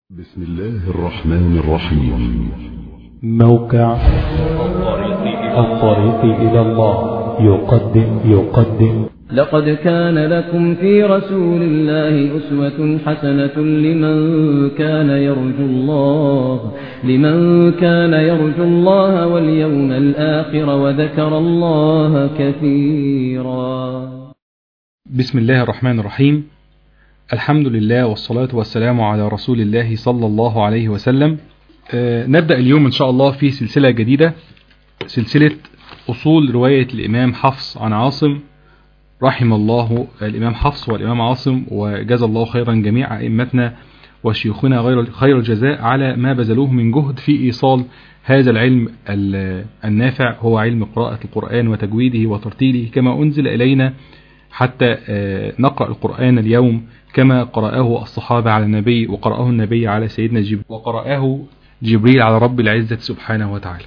بسم الله الرحمن الرحيم موقع الطريق إلى الله يقدم يقدم لقد كان لكم في رسول الله أسوة حسنة لمن كان يرجو الله لمن كان يرجو الله واليوم الآخر وذكر الله كثيرا بسم الله الرحمن الرحيم الحمد لله والصلاة والسلام على رسول الله صلى الله عليه وسلم آه، نبدأ اليوم إن شاء الله في سلسلة جديدة سلسلة أصول رواية الإمام حفص عن عاصم رحم الله الإمام حفص والإمام عاصم وجزى الله خيرا جميع أئمتنا وشيوخنا غير خير الجزاء على ما بذلوه من جهد في إيصال هذا العلم ال- النافع هو علم قراءة القرآن وتجويده وترتيله كما أنزل إلينا حتى آه، نقرأ القرآن اليوم كما قرأه الصحابة على النبي وقرأه النبي على سيدنا جبريل وقرأه جبريل على رب العزة سبحانه وتعالى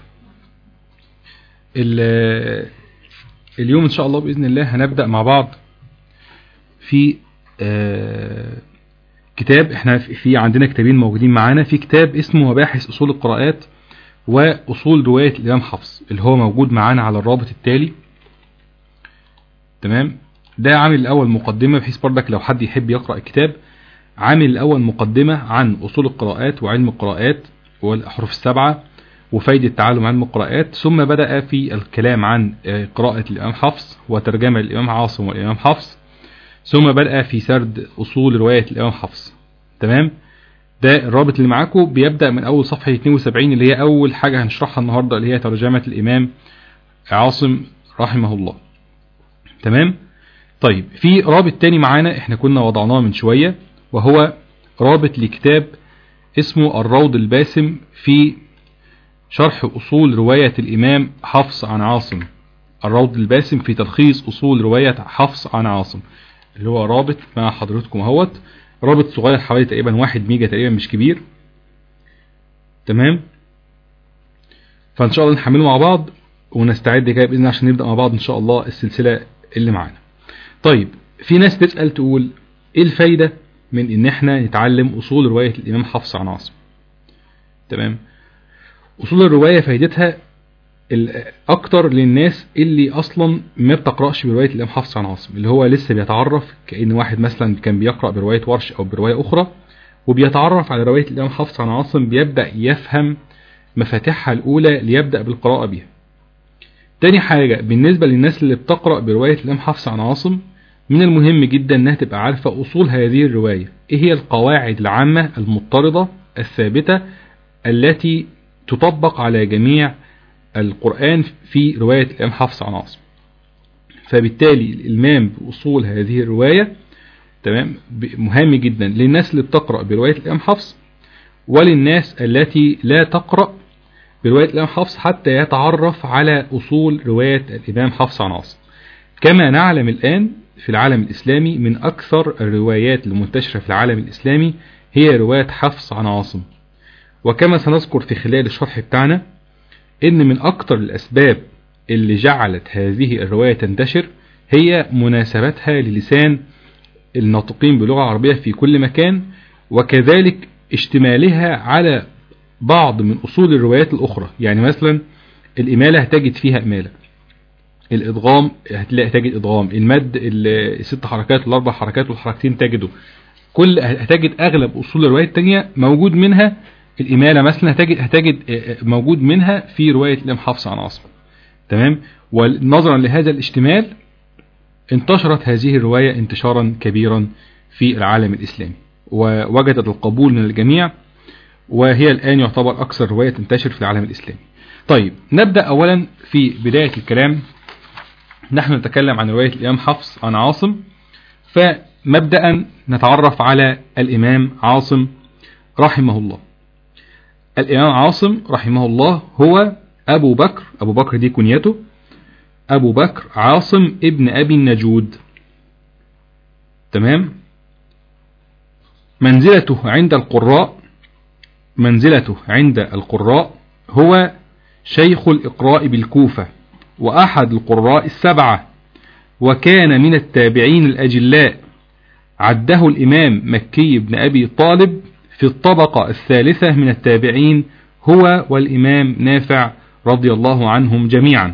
ال- اليوم إن شاء الله بإذن الله هنبدأ مع بعض في آه، كتاب احنا في عندنا كتابين موجودين معانا في كتاب اسمه مباحث أصول القراءات وأصول رواية الإمام حفص اللي هو موجود معانا على الرابط التالي تمام ده عامل الأول مقدمة بحيث بردك لو حد يحب يقرأ الكتاب عامل الأول مقدمة عن أصول القراءات وعلم القراءات والأحرف السبعة وفايدة تعلم علم القراءات ثم بدأ في الكلام عن آه، قراءة الإمام حفص وترجمة الإمام عاصم والإمام حفص ثم بدأ في سرد أصول رواية الإمام حفص تمام ده الرابط اللي معاكم بيبدأ من أول صفحة 72 اللي هي أول حاجة هنشرحها النهاردة اللي هي ترجمة الإمام عاصم رحمه الله تمام طيب في رابط تاني معانا احنا كنا وضعناه من شوية وهو رابط لكتاب اسمه الروض الباسم في شرح أصول رواية الإمام حفص عن عاصم الروض الباسم في تلخيص أصول رواية حفص عن عاصم اللي هو رابط مع حضرتكم اهوت رابط صغير حوالي تقريبا واحد ميجا تقريبا مش كبير تمام فإن شاء الله نحمله مع بعض ونستعد كده بإذن الله عشان نبدأ مع بعض إن شاء الله السلسلة اللي معانا طيب في ناس تسأل تقول ايه الفايدة من ان احنا نتعلم اصول رواية الامام حفص عن عاصم تمام اصول الرواية فايدتها ال- اكتر للناس اللي اصلا ما بتقرأش برواية الامام حفص عن عاصم اللي هو لسه بيتعرف كأن واحد مثلا كان بيقرأ برواية ورش او برواية اخرى وبيتعرف على رواية الامام حفص عن عاصم بيبدأ يفهم مفاتيحها الاولى ليبدأ بالقراءة بها تاني حاجة بالنسبة للناس اللي بتقرأ برواية الإمام حفص عن عاصم من المهم جدا انها تبقى عارفة اصول هذه الرواية ايه هي القواعد العامة المضطردة الثابتة التي تطبق على جميع القرآن في رواية الإمام حفص عن عاصم فبالتالي الإلمام بأصول هذه الرواية تمام ب- مهم جدا للناس اللي بتقرأ برواية الإمام حفص وللناس التي لا تقرأ برواية الإمام حفص حتى يتعرف على أصول رواية الإمام حفص عن عاصم كما نعلم الآن في العالم الإسلامي من أكثر الروايات المنتشرة في العالم الإسلامي هي رواية حفص عن عاصم وكما سنذكر في خلال الشرح بتاعنا إن من أكثر الأسباب اللي جعلت هذه الرواية تنتشر هي مناسبتها للسان الناطقين باللغة العربية في كل مكان وكذلك اشتمالها على بعض من أصول الروايات الأخرى يعني مثلا الإمالة هتجد فيها إمالة الإدغام هتلاقي تجد إدغام المد ال- الست حركات والأربع حركات والحركتين تجده كل هتجد أغلب أصول الرواية التانية موجود منها الإمالة مثلا هتجد هتجد آه، آه، موجود منها في رواية الإمام حفص عن عاصم تمام ونظرا لهذا الاشتمال انتشرت هذه الرواية انتشارا كبيرا في العالم الإسلامي ووجدت القبول من الجميع وهي الآن يعتبر أكثر رواية تنتشر في العالم الإسلامي طيب نبدأ أولا في بداية الكلام نحن نتكلم عن رواية الإمام حفص عن عاصم فمبدأ نتعرف على الإمام عاصم رحمه الله الإمام عاصم رحمه الله هو أبو بكر أبو بكر دي كنيته أبو بكر عاصم ابن أبي النجود تمام منزلته عند القراء منزلته عند القراء هو شيخ الإقراء بالكوفة وأحد القراء السبعة وكان من التابعين الأجلاء عده الإمام مكي بن أبي طالب في الطبقة الثالثة من التابعين هو والإمام نافع رضي الله عنهم جميعا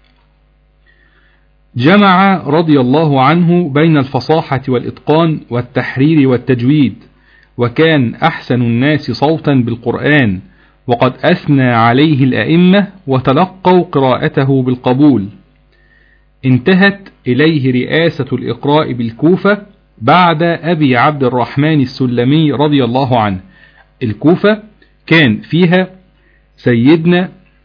جمع رضي الله عنه بين الفصاحة والإتقان والتحرير والتجويد وكان أحسن الناس صوتا بالقرآن وقد أثنى عليه الأئمة وتلقوا قراءته بالقبول انتهت إليه رئاسة الإقراء بالكوفة بعد أبي عبد الرحمن السلمي رضي الله عنه الكوفة كان فيها سيدنا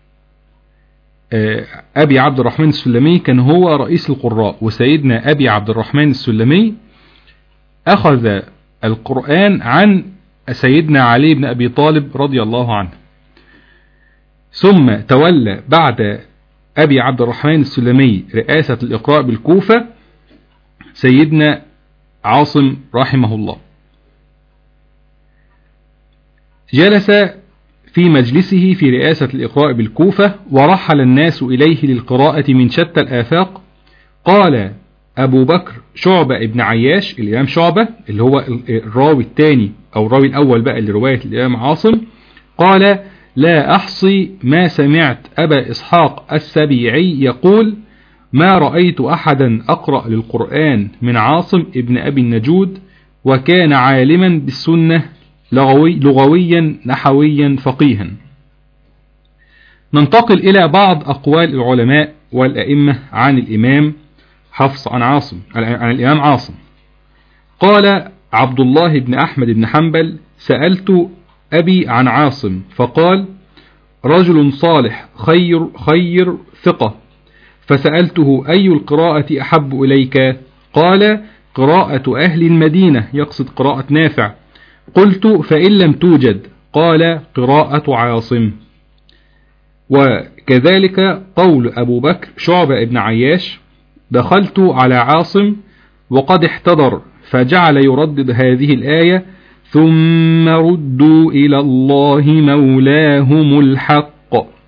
أبي عبد الرحمن السلمي كان هو رئيس القراء وسيدنا أبي عبد الرحمن السلمي أخذ القرآن عن سيدنا علي بن أبي طالب رضي الله عنه ثم تولى بعد أبي عبد الرحمن السلمي رئاسة الإقراء بالكوفة سيدنا عاصم رحمه الله جلس في مجلسه في رئاسة الإقراء بالكوفة ورحل الناس إليه للقراءة من شتى الآفاق قال أبو بكر شعبة ابن عياش الإمام شعبة اللي هو الراوي الثاني أو الراوي الأول بقى لرواية الإمام عاصم قال لا أحصي ما سمعت أبا إسحاق السبيعي يقول ما رأيت أحدا أقرأ للقرآن من عاصم ابن أبي النجود وكان عالما بالسنة لغوي لغويا نحويا فقيها ننتقل إلى بعض أقوال العلماء والأئمة عن الإمام حفص عن عاصم عن الإمام عاصم قال عبد الله بن أحمد بن حنبل سألت أبي عن عاصم فقال رجل صالح خير خير ثقة فسألته أي القراءة أحب إليك قال قراءة أهل المدينة يقصد قراءة نافع قلت فإن لم توجد قال قراءة عاصم وكذلك قول أبو بكر شعبة ابن عياش دخلت على عاصم وقد احتضر فجعل يردد هذه الآية ثم ردوا إلى الله مولاهم الحق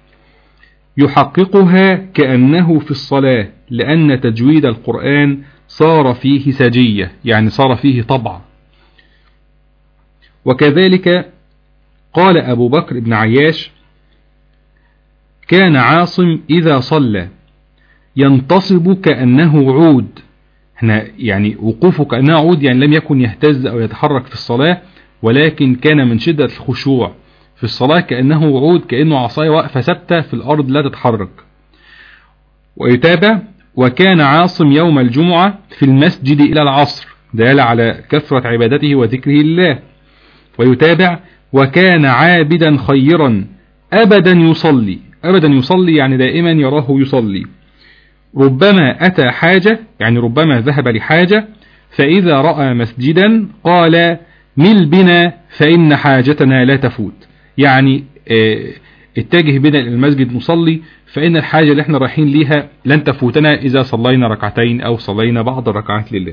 يحققها كأنه في الصلاة لأن تجويد القرآن صار فيه سجية يعني صار فيه طبع وكذلك قال أبو بكر بن عياش كان عاصم إذا صلى ينتصب كأنه عود هنا يعني وقوفه كأنه عود يعني لم يكن يهتز أو يتحرك في الصلاة ولكن كان من شدة الخشوع في الصلاة كأنه عود كأنه عصاية واقفة ثابتة في الأرض لا تتحرك ويتابع وكان عاصم يوم الجمعة في المسجد إلى العصر دال على كثرة عبادته وذكره لله ويتابع وكان عابدا خيرا أبدا يصلي أبدا يصلي يعني دائما يراه يصلي ربما أتى حاجة يعني ربما ذهب لحاجة فإذا رأى مسجدا قال مل بنا فإن حاجتنا لا تفوت يعني اه اتجه بنا إلى المسجد نصلي فإن الحاجة اللي احنا رايحين ليها لن تفوتنا إذا صلينا ركعتين أو صلينا بعض الركعات لله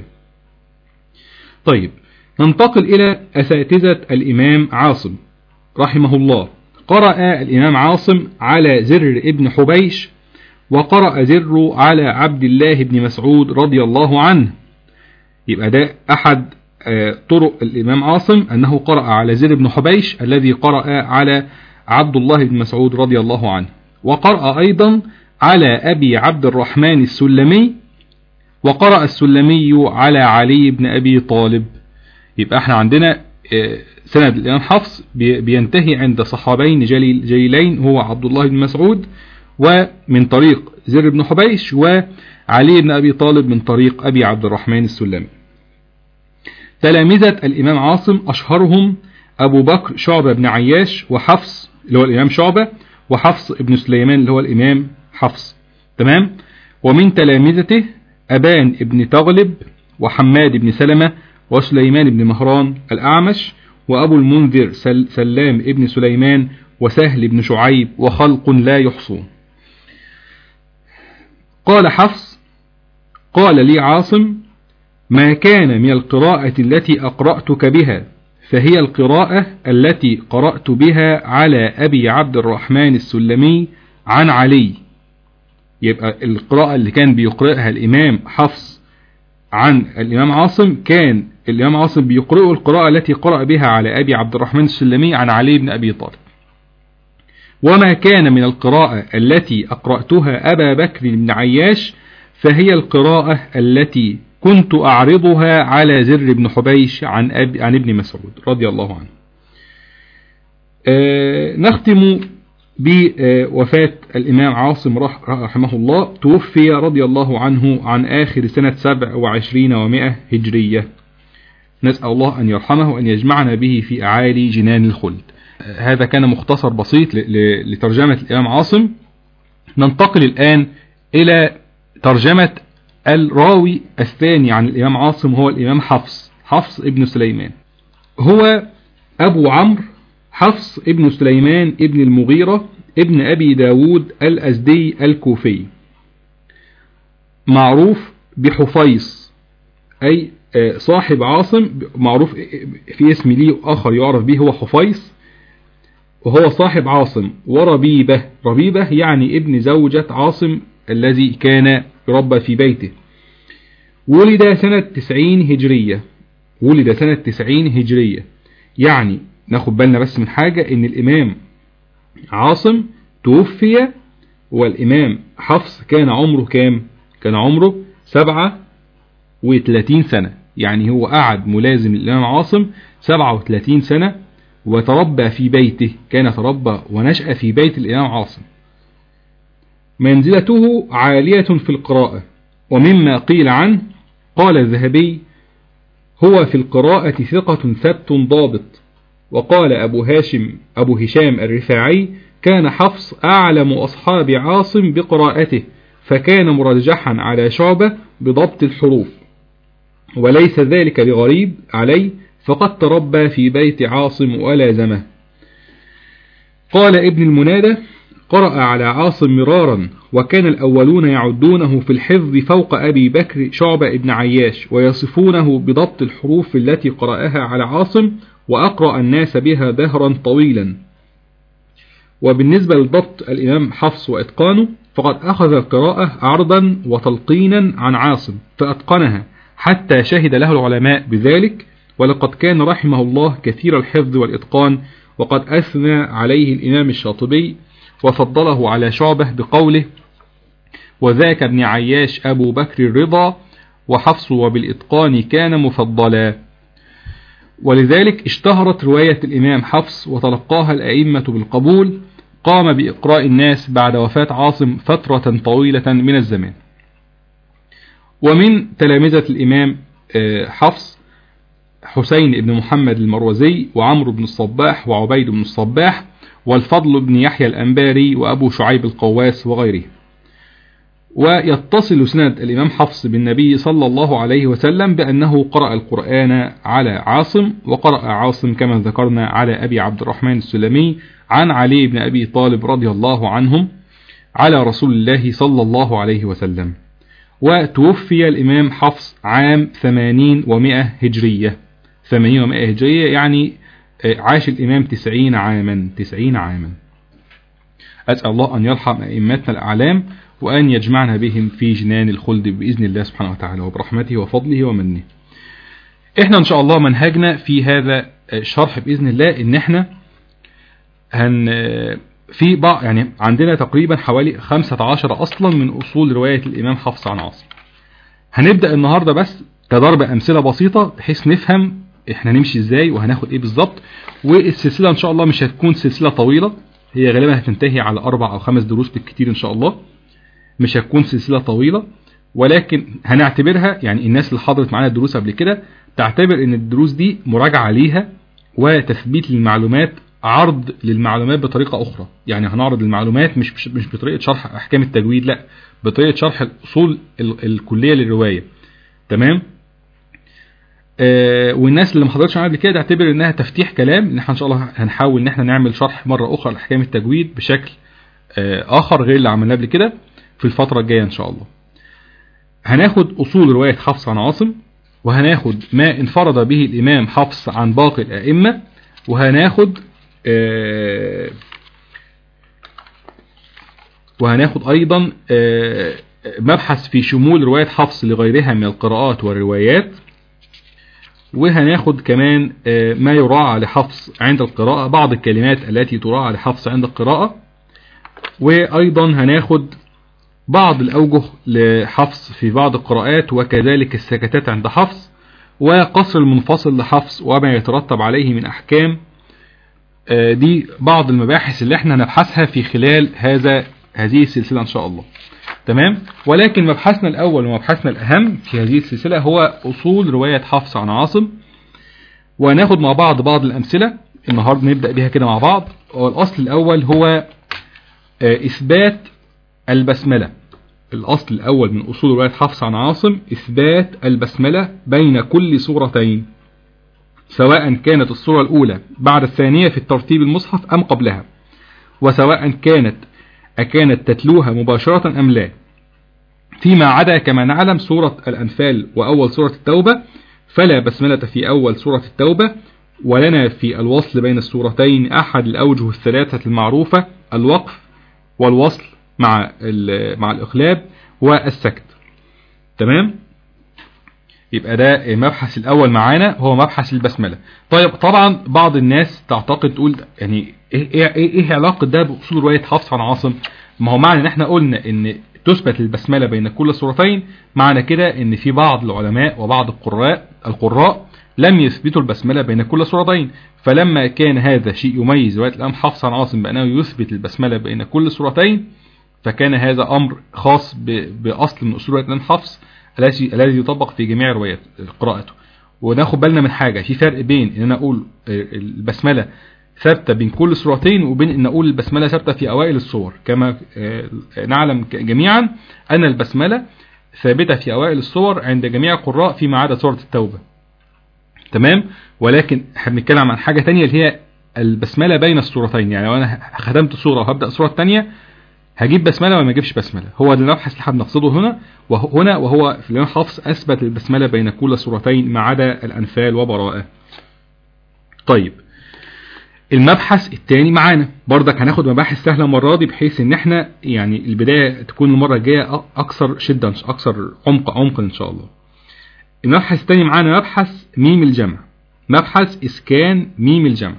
طيب ننتقل إلى أساتذة الإمام عاصم رحمه الله قرأ الإمام عاصم على زر ابن حبيش وقرأ زر على عبد الله بن مسعود رضي الله عنه يبقى ده أحد طرق الإمام عاصم أنه قرأ على زر بن حبيش الذي قرأ على عبد الله بن مسعود رضي الله عنه وقرأ أيضا على أبي عبد الرحمن السلمي وقرأ السلمي على علي بن أبي طالب يبقى احنا عندنا سند الإمام حفص بينتهي عند صحابين جليل جليلين هو عبد الله بن مسعود ومن طريق زر بن حبيش وعلي بن أبي طالب من طريق أبي عبد الرحمن السلمي تلامذة الإمام عاصم أشهرهم أبو بكر شعبة بن عياش وحفص اللي هو الإمام شعبة وحفص بن سليمان اللي هو الإمام حفص تمام ومن تلامذته أبان بن تغلب وحماد بن سلمة وسليمان بن مهران الأعمش وأبو المنذر سل سلام ابن سليمان وسهل بن شعيب وخلق لا يحصون قال حفص قال لي عاصم ما كان من القراءة التي أقرأتك بها فهي القراءة التي قرأت بها على أبي عبد الرحمن السلمي عن علي يبقى القراءة اللي كان بيقرأها الإمام حفص عن الإمام عاصم كان الإمام عاصم بيقرأه القراءة التي قرأ بها على أبي عبد الرحمن السلمي عن علي بن أبي طالب وما كان من القراءة التي أقرأتها أبا بكر بن عياش فهي القراءة التي كنت أعرضها على زر بن حبيش عن, أب عن ابن مسعود رضي الله عنه آه نختم بوفاة الإمام عاصم رحمه الله توفي رضي الله عنه عن آخر سنة 27 ومائة هجرية نسأل الله أن يرحمه وأن يجمعنا به في أعالي جنان الخلد هذا كان مختصر بسيط لترجمة الإمام عاصم ننتقل الآن إلى ترجمة الراوي الثاني عن الإمام عاصم هو الإمام حفص حفص ابن سليمان هو أبو عمرو حفص ابن سليمان ابن المغيرة ابن أبي داود الأزدي الكوفي معروف بحفيص أي صاحب عاصم معروف في اسم ليه آخر يعرف به هو حفيص وهو صاحب عاصم وربيبة ربيبة يعني ابن زوجة عاصم الذي كان يربى في بيته ولد سنة 90 هجرية ولد سنة 90 هجرية يعني ناخد بالنا بس من حاجة ان الامام عاصم توفي والامام حفص كان عمره كام كان عمره سبعة وثلاثين سنة يعني هو قعد ملازم الامام عاصم سبعة وثلاثين سنة وتربى في بيته كان تربى ونشأ في بيت الامام عاصم منزلته عالية في القراءة ومما قيل عنه قال الذهبي هو في القراءة ثقة ثبت ضابط وقال أبو هاشم أبو هشام الرفاعي كان حفص أعلم أصحاب عاصم بقراءته فكان مرجحا على شعبة بضبط الحروف وليس ذلك بغريب عليه فقد تربى في بيت عاصم ولازمه قال ابن المنادى قرأ على عاصم مرارا وكان الأولون يعدونه في الحفظ فوق أبي بكر شعبة ابن عياش ويصفونه بضبط الحروف التي قرأها على عاصم وأقرأ الناس بها دهرا طويلا وبالنسبة لضبط الإمام حفص وإتقانه فقد أخذ القراءة عرضا وتلقينا عن عاصم فأتقنها حتى شهد له العلماء بذلك ولقد كان رحمه الله كثير الحفظ والإتقان وقد أثنى عليه الإمام الشاطبي وفضله على شعبه بقوله وذاك ابن عياش أبو بكر الرضا وحفص وبالإتقان كان مفضلا ولذلك اشتهرت رواية الإمام حفص وتلقاها الأئمة بالقبول قام بإقراء الناس بعد وفاة عاصم فترة طويلة من الزمان ومن تلامذة الإمام حفص حسين بن محمد المروزي وعمرو بن الصباح وعبيد بن الصباح والفضل بن يحيى الأنباري وأبو شعيب القواس وغيره ويتصل سند الإمام حفص بالنبي صلى الله عليه وسلم بأنه قرأ القرآن على عاصم وقرأ عاصم كما ذكرنا على أبي عبد الرحمن السلمي عن علي بن أبي طالب رضي الله عنهم على رسول الله صلى الله عليه وسلم وتوفي الإمام حفص عام ثمانين ومائة هجرية ثمانين ومائة هجرية يعني عاش الإمام تسعين عاما تسعين عاما أسأل الله أن يرحم أئمتنا الأعلام وأن يجمعنا بهم في جنان الخلد بإذن الله سبحانه وتعالى وبرحمته وفضله ومنه احنا ان شاء الله منهجنا في هذا الشرح بإذن الله ان احنا هن في بعض يعني عندنا تقريبا حوالي 15 اصلا من اصول رواية الامام حفص عن عاصم هنبدأ النهاردة بس كضرب امثلة بسيطة بحيث نفهم احنا نمشي ازاي وهناخد ايه بالظبط والسلسلة ان شاء الله مش هتكون سلسلة طويلة هي غالبا هتنتهي على اربع او خمس دروس بالكتير ان شاء الله مش هتكون سلسلة طويلة ولكن هنعتبرها يعني الناس اللي حضرت معانا الدروس قبل كده تعتبر ان الدروس دي مراجعة ليها وتثبيت للمعلومات عرض للمعلومات بطريقة اخرى يعني هنعرض المعلومات مش مش بطريقة شرح احكام التجويد لا بطريقة شرح الاصول الكلية للرواية تمام آه والناس اللي ما حضرتش معانا قبل كده تعتبر انها تفتيح كلام ان احنا ان شاء الله هنحاول ان احنا نعمل شرح مرة اخرى لاحكام التجويد بشكل آه اخر غير اللي عملناه قبل كده في الفترة الجاية ان شاء الله هناخد اصول رواية حفص عن عاصم وهناخد ما انفرد به الامام حفص عن باقي الائمة وهناخد آه وهناخد ايضا آه مبحث في شمول رواية حفص لغيرها من القراءات والروايات وهناخد كمان آه، ما يراعى لحفظ عند القراءة بعض الكلمات التي تراعى لحفظ عند القراءة وأيضا هناخد بعض الأوجه لحفظ في بعض القراءات وكذلك السكتات عند حفظ وقصر المنفصل لحفظ وما يترتب عليه من أحكام آه، دي بعض المباحث اللي احنا هنبحثها في خلال هذا هذه السلسلة إن شاء الله تمام ولكن مبحثنا الأول ومبحثنا الأهم في هذه السلسلة هو أصول رواية حفص عن عاصم وناخد مع بعض بعض الأمثلة النهاردة نبدأ بها كده مع بعض والأصل الأول هو آه، إثبات البسملة الأصل الأول من أصول رواية حفص عن عاصم إثبات البسملة بين كل سورتين سواء كانت الصورة الأولى بعد الثانية في الترتيب المصحف أم قبلها وسواء كانت أكانت تتلوها مباشرة أم لا فيما عدا كما نعلم سورة الأنفال وأول سورة التوبة فلا بسملة في أول سورة التوبة ولنا في الوصل بين السورتين أحد الأوجه الثلاثة المعروفة الوقف والوصل مع ال- مع الإخلاب والسكت تمام يبقى ده المبحث الأول معانا هو مبحث البسملة طيب طبعا بعض الناس تعتقد تقول يعني ايه, إيه, إيه, إيه علاقة ده بأصول رواية حفص عن عاصم ما هو معنى ان احنا قلنا ان تثبت البسملة بين كل سورتين معنى كده ان في بعض العلماء وبعض القراء القراء لم يثبتوا البسملة بين كل سورتين فلما كان هذا شيء يميز رواية الإمام حفص عن عاصم بأنه يثبت البسملة بين كل سورتين فكان هذا أمر خاص ب- بأصل من أصول رواية الإمام حفص الذي الذي يطبق في جميع روايات قراءته وناخد بالنا من حاجة في فرق بين ان انا اقول آه، البسملة ثابتة بين كل سورتين وبين ان اقول البسملة ثابتة في اوائل السور كما آه، نعلم ك- جميعا ان البسملة ثابتة في اوائل السور عند جميع القراء فيما عدا سورة التوبة تمام ولكن احنا بنتكلم عن حاجة تانية اللي هي البسملة بين السورتين يعني لو انا ختمت سورة وهبدأ السورة التانية هجيب بسملة ولا ما اجيبش بسملة هو ده المبحث اللي احنا بنقصده هنا وهنا وهو في الإمام حفص أثبت البسملة بين كل سورتين ما عدا الأنفال وبراءة طيب المبحث الثاني معانا برضك هناخد مباحث سهلة المرة دي بحيث ان احنا يعني البداية تكون المرة الجاية أ- اكثر شدة اكثر عمق عمق ان شاء الله المبحث الثاني معانا مبحث ميم الجمع مبحث اسكان ميم الجمع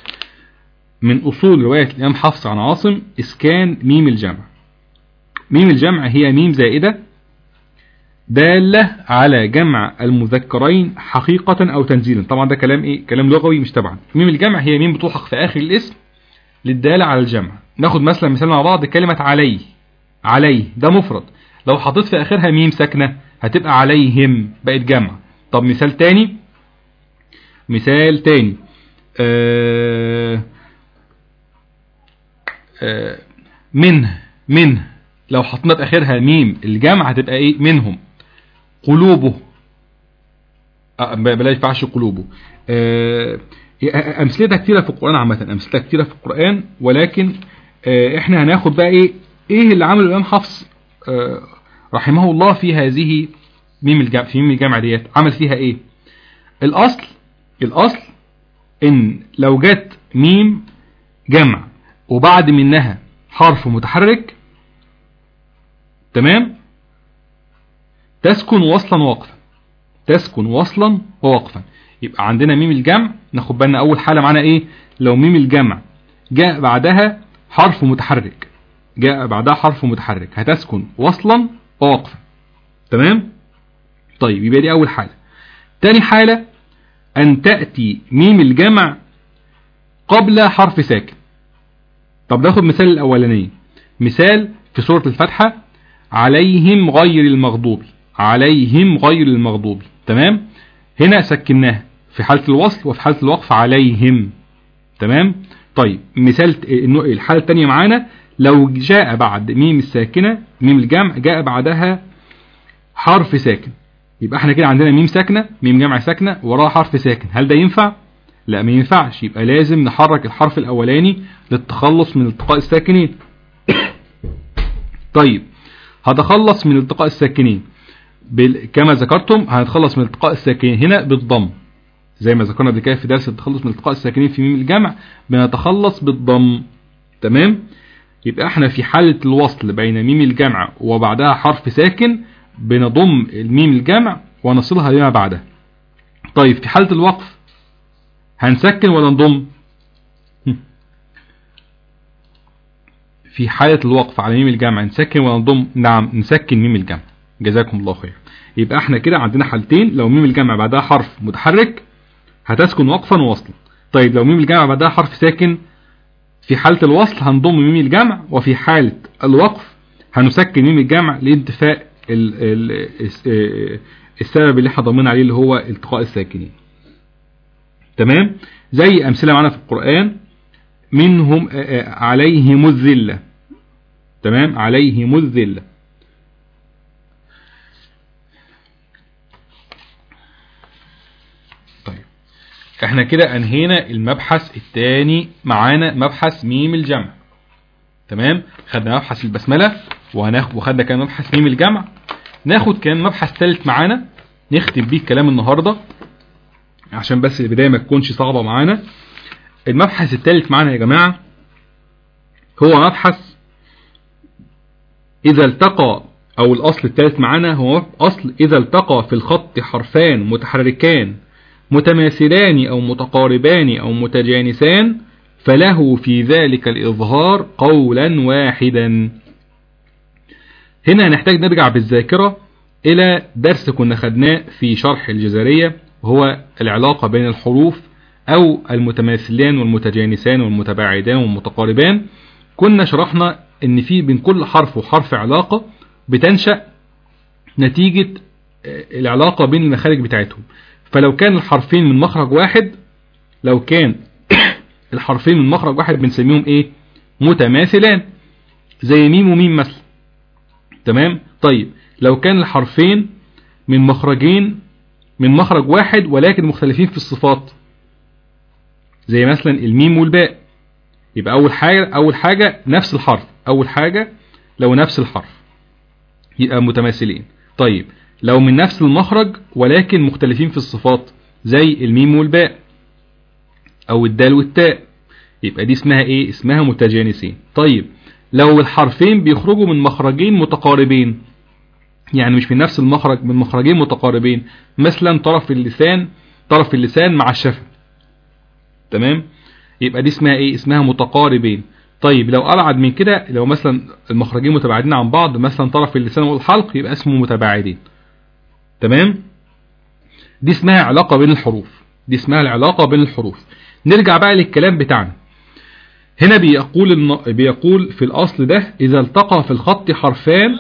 من اصول رواية الامام حفص عن عاصم اسكان ميم الجمع ميم الجمع هي ميم زائدة دالة على جمع المذكرين حقيقة أو تنزيلا طبعا ده كلام إيه كلام لغوي مش طبعا ميم الجمع هي ميم بتلحق في آخر الاسم للدالة على الجمع ناخد مثلا مثال مع بعض كلمة عليه عليه ده مفرد لو حطيت في آخرها ميم ساكنة هتبقى عليهم بقت جمع طب مثال تاني مثال تاني آه آه منه منه لو حطينا في آخرها ميم الجمع هتبقى إيه منهم قلوبه أه بلاش ينفعش قلوبه أه امثلتها كتيره في القران عامه امثلتها كتيره في القران ولكن أه احنا هناخد بقى ايه ايه اللي عمله الامام حفص أه رحمه الله في هذه ميم الجمع في ميم الجمع ديت عمل فيها ايه الاصل الاصل ان لو جت ميم جمع وبعد منها حرف متحرك تمام تسكن وصلا ووقفا تسكن وصلا ووقفا يبقى عندنا ميم الجمع ناخد بالنا اول حاله معانا ايه لو ميم الجمع جاء بعدها حرف متحرك جاء بعدها حرف متحرك هتسكن وصلا ووقفا تمام طيب يبقى دي اول حاله تاني حاله ان تاتي ميم الجمع قبل حرف ساكن طب ناخد مثال الاولاني مثال في سوره الفاتحه عليهم غير المغضوب عليهم غير المغضوب تمام هنا سكناها في حالة الوصل وفي حالة الوقف عليهم تمام طيب مثال الحالة الثانية معانا لو جاء بعد ميم الساكنة ميم الجمع جاء بعدها حرف ساكن يبقى احنا كده عندنا ميم ساكنة ميم جمع ساكنة وراها حرف ساكن هل ده ينفع لا ما ينفعش يبقى لازم نحرك الحرف الاولاني للتخلص من التقاء الساكنين طيب هتخلص من التقاء الساكنين بال... كما ذكرتم هنتخلص من التقاء الساكنين هنا بالضم زي ما ذكرنا قبل كده في درس التخلص من التقاء الساكنين في ميم الجمع بنتخلص بالضم تمام يبقى احنا في حالة الوصل بين ميم الجمع وبعدها حرف ساكن بنضم الميم الجمع ونصلها لما بعدها طيب في حالة الوقف هنسكن ولا نضم في حالة الوقف على ميم الجمع نسكن ولا نضم نعم نسكن ميم الجمع جزاكم الله خير يبقى احنا كده عندنا حالتين لو ميم الجمع بعدها حرف متحرك هتسكن وقفا ووصلا طيب لو ميم الجمع بعدها حرف ساكن في حالة الوصل هنضم ميم الجمع وفي حالة الوقف هنسكن ميم الجمع لانتفاء ال ال السبب اللي احنا ضمن عليه اللي هو التقاء الساكنين تمام زي امثله معانا في القران منهم عليهم الذله تمام عليهم الذله طيب احنا كده انهينا المبحث الثاني معانا مبحث ميم الجمع تمام خدنا مبحث البسمله وهناخد وخدنا كمان مبحث ميم الجمع ناخد كمان مبحث ثالث معانا نختم بيه الكلام النهارده عشان بس البدايه ما تكونش صعبه معانا المبحث الثالث معانا يا جماعه هو مبحث اذا التقى او الاصل الثالث معانا هو اصل اذا التقى في الخط حرفان متحركان متماثلان او متقاربان او متجانسان فله في ذلك الاظهار قولا واحدا هنا هنحتاج نرجع بالذاكرة إلى درس كنا خدناه في شرح الجزرية وهو العلاقة بين الحروف أو المتماثلان والمتجانسان والمتباعدان والمتقاربان كنا شرحنا إن في بين كل حرف وحرف علاقة بتنشأ نتيجة العلاقة بين المخارج بتاعتهم فلو كان الحرفين من مخرج واحد لو كان الحرفين من مخرج واحد بنسميهم ايه متماثلان زي ميم وميم مثلا تمام طيب لو كان الحرفين من مخرجين من مخرج واحد ولكن مختلفين في الصفات زي مثلا الميم والباء يبقى اول حاجة اول حاجة نفس الحرف اول حاجة لو نفس الحرف يبقى متماثلين طيب لو من نفس المخرج ولكن مختلفين في الصفات زي الميم والباء او الدال والتاء يبقى دي اسمها ايه اسمها متجانسين طيب لو الحرفين بيخرجوا من مخرجين متقاربين يعني مش من نفس المخرج من مخرجين متقاربين مثلا طرف اللسان طرف اللسان مع الشفة تمام يبقى دي اسمها ايه اسمها متقاربين طيب لو ابعد من كده لو مثلا المخرجين متباعدين عن بعض مثلا طرف اللسان والحلق يبقى اسمه متباعدين تمام دي اسمها علاقة بين الحروف دي اسمها العلاقة بين الحروف نرجع بقى للكلام بتاعنا هنا بيقول الن... بيقول في الأصل ده إذا التقى في الخط حرفان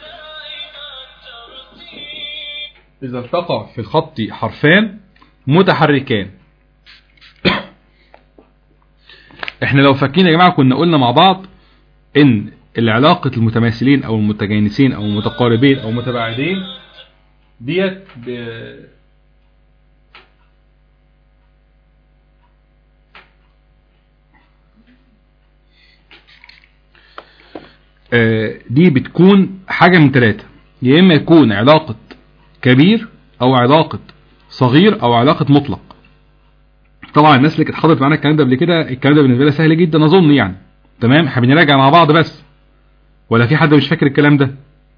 إذا التقى في الخط حرفان متحركان احنا لو فاكرين يا جماعة كنا قلنا مع بعض ان العلاقة المتماثلين او المتجانسين او المتقاربين او متباعدين ديت ب... دي بتكون حاجة من ثلاثة يا إما يكون علاقة كبير أو علاقة صغير أو علاقة مطلق طبعا الناس اللي كانت حضرت معانا الكلام ده قبل كده الكلام ده بالنسبة لها سهل جدا أظن يعني تمام احنا بنراجع مع بعض بس ولا في حد مش فاكر الكلام ده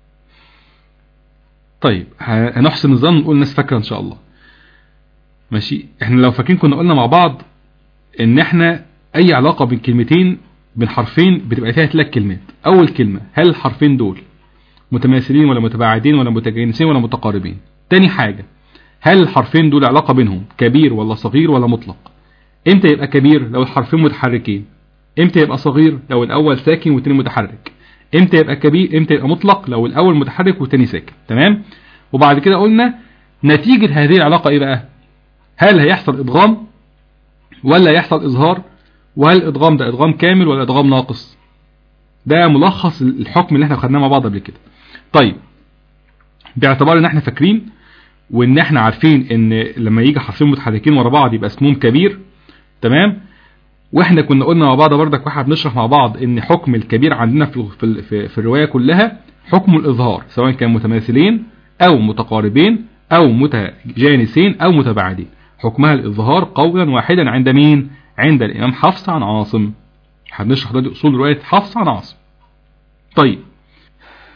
طيب هنحسن الظن ونقول الناس فاكرة إن شاء الله ماشي احنا لو فاكرين كنا قلنا مع بعض ان احنا اي علاقة بين كلمتين بين حرفين بتبقى فيها ثلاث كلمات اول كلمة هل الحرفين دول متماثلين ولا متباعدين ولا متجانسين ولا متقاربين تاني حاجة هل الحرفين دول علاقة بينهم كبير ولا صغير ولا مطلق امتى يبقى كبير لو الحرفين متحركين امتى يبقى صغير لو الاول ساكن والتاني متحرك امتى يبقى كبير امتى يبقى مطلق لو الاول متحرك والتاني ساكن تمام وبعد كده قلنا نتيجة هذه العلاقة ايه بقى هل هيحصل ادغام ولا يحصل اظهار وهل الادغام ده ادغام كامل ولا ادغام ناقص ده ملخص الحكم اللي احنا خدناه مع بعض قبل كده طيب باعتبار ان احنا فاكرين وان احنا عارفين ان لما يجي حرفين متحركين ورا بعض يبقى اسمهم كبير تمام واحنا كنا قلنا مع بعض بردك واحنا بنشرح مع بعض ان حكم الكبير عندنا في في, في, في الروايه كلها حكم الاظهار سواء كان متماثلين او متقاربين او متجانسين او متباعدين حكمها الاظهار قولا واحدا عند مين عند الامام حفص عن عاصم هنشرح دلوقتي اصول روايه حفص عن عاصم طيب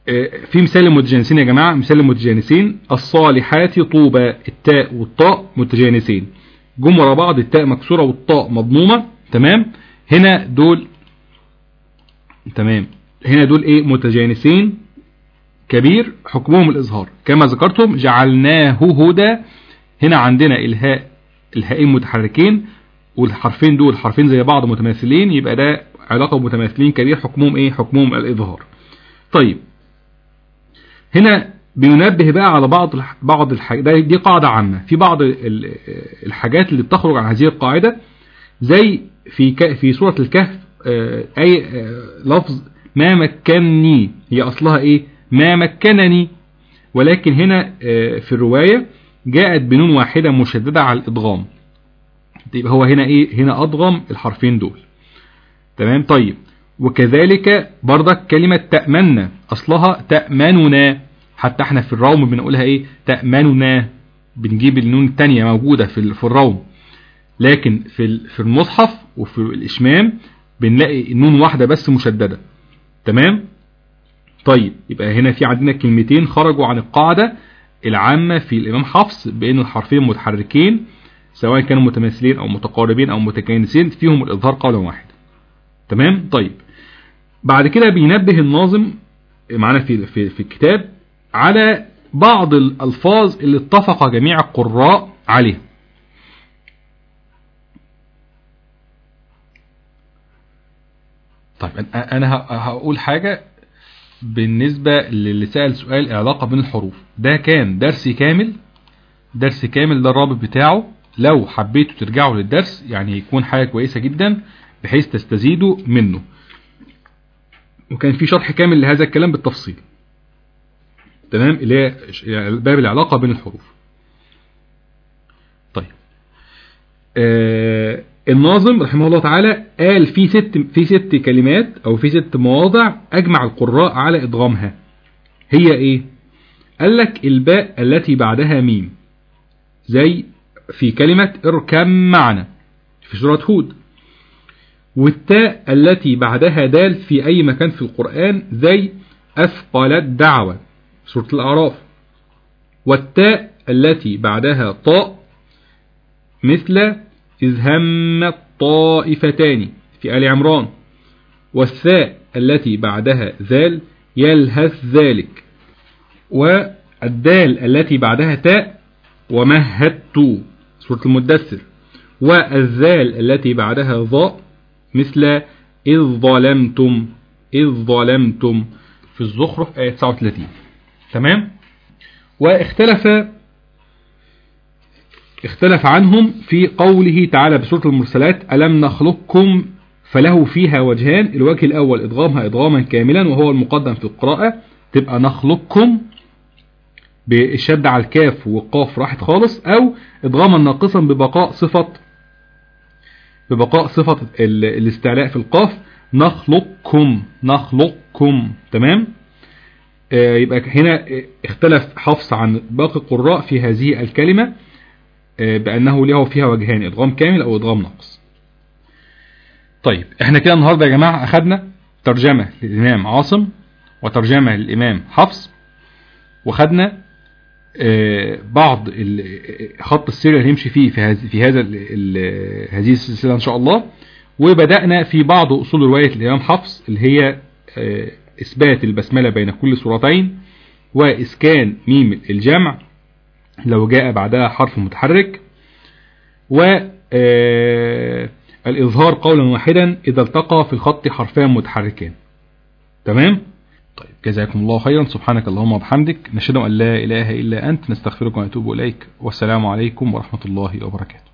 آه، في مثال المتجانسين يا جماعة مثال المتجانسين الصالحات طوبى التاء والطاء متجانسين جم ورا بعض التاء مكسورة والطاء مضمومة تمام هنا دول تمام هنا دول ايه متجانسين كبير حكمهم الإظهار كما ذكرتم جعلناه هدى هنا عندنا الهاء الهائين متحركين والحرفين دول حرفين زي بعض متماثلين يبقى ده علاقة متماثلين كبير حكمهم ايه حكمهم الإظهار طيب هنا بينبه بقى على بعض الح- بعض الحاجات دي قاعدة عامة في بعض ال- الحاجات اللي بتخرج عن هذه القاعدة زي في ك- في سورة الكهف آه، أي آه، لفظ ما مكنني هي أصلها إيه ما مكنني ولكن هنا آه، في الرواية جاءت بنون واحدة مشددة على الإدغام يبقى هو هنا إيه هنا أضغم الحرفين دول تمام طيب وكذلك برضك كلمة تأمنا أصلها تأمننا حتى احنا في الروم بنقولها ايه تأمننا بنجيب النون التانية موجودة في ال- في الروم لكن في ال- في المصحف وفي الإشمام بنلاقي النون واحدة بس مشددة تمام طيب يبقى هنا في عندنا كلمتين خرجوا عن القاعدة العامة في الإمام حفص بأن الحرفين متحركين سواء كانوا متماثلين أو متقاربين أو متكانسين فيهم الإظهار قولا واحد تمام طيب بعد كده بينبه الناظم معانا في في في الكتاب على بعض الألفاظ اللي اتفق جميع القراء عليها طيب أنا- أنا ه- هقول حاجة بالنسبة للي سأل سؤال العلاقة بين الحروف ده كان درس كامل درس كامل ده الرابط بتاعه لو حبيتوا ترجعوا للدرس يعني يكون حاجة كويسة جدا بحيث تستزيدوا منه وكان في شرح كامل لهذا الكلام بالتفصيل تمام اللي هي ش- يعني باب العلاقة بين الحروف طيب آه الناظم رحمه الله تعالى قال في ست في ست كلمات او في ست مواضع اجمع القراء على ادغامها هي ايه قال لك الباء التي بعدها ميم زي في كلمة اركم معنا في سورة هود والتاء التي بعدها دال في أي مكان في القرآن زي أثقلت دعوة سورة الأعراف والتاء التي بعدها طاء مثل إذ هم الطائفتان في آل عمران والثاء التي بعدها ذال يلهث ذلك والدال التي بعدها تاء ومهدت سورة المدثر والذال التي بعدها ضاء مثل إذ ظلمتم إذ ظلمتم في الزخرف آية 39 تمام واختلف اختلف عنهم في قوله تعالى بسورة المرسلات ألم نخلقكم فله فيها وجهان الوجه الأول إدغامها إدغاما كاملا وهو المقدم في القراءة تبقى نخلقكم بالشد على الكاف والقاف راحت خالص أو إدغاما ناقصا ببقاء صفة ببقاء صفة ال- الاستعلاء في القاف نخلقكم نخلقكم تمام آه، يبقى هنا اختلف حفص عن باقي القراء في هذه الكلمة آه، بأنه له فيها وجهان إدغام كامل أو إدغام ناقص طيب احنا كده النهاردة يا جماعة أخدنا ترجمة للإمام عاصم وترجمة للإمام حفص وخدنا آه، بعض ال- خط السير اللي هنمشي فيه في هذه في هذا ال- ال- هذه السلسلة إن شاء الله وبدأنا في بعض أصول رواية الإمام حفص اللي هي آه، إثبات البسملة بين كل سورتين وإسكان ميم الجمع لو جاء بعدها حرف متحرك و آه، الإظهار قولا واحدا إذا التقى في الخط حرفان متحركان تمام طيب جزاكم الله خيرا سبحانك اللهم وبحمدك نشهد أن لا إله إلا أنت نستغفرك ونتوب إليك والسلام عليكم ورحمة الله وبركاته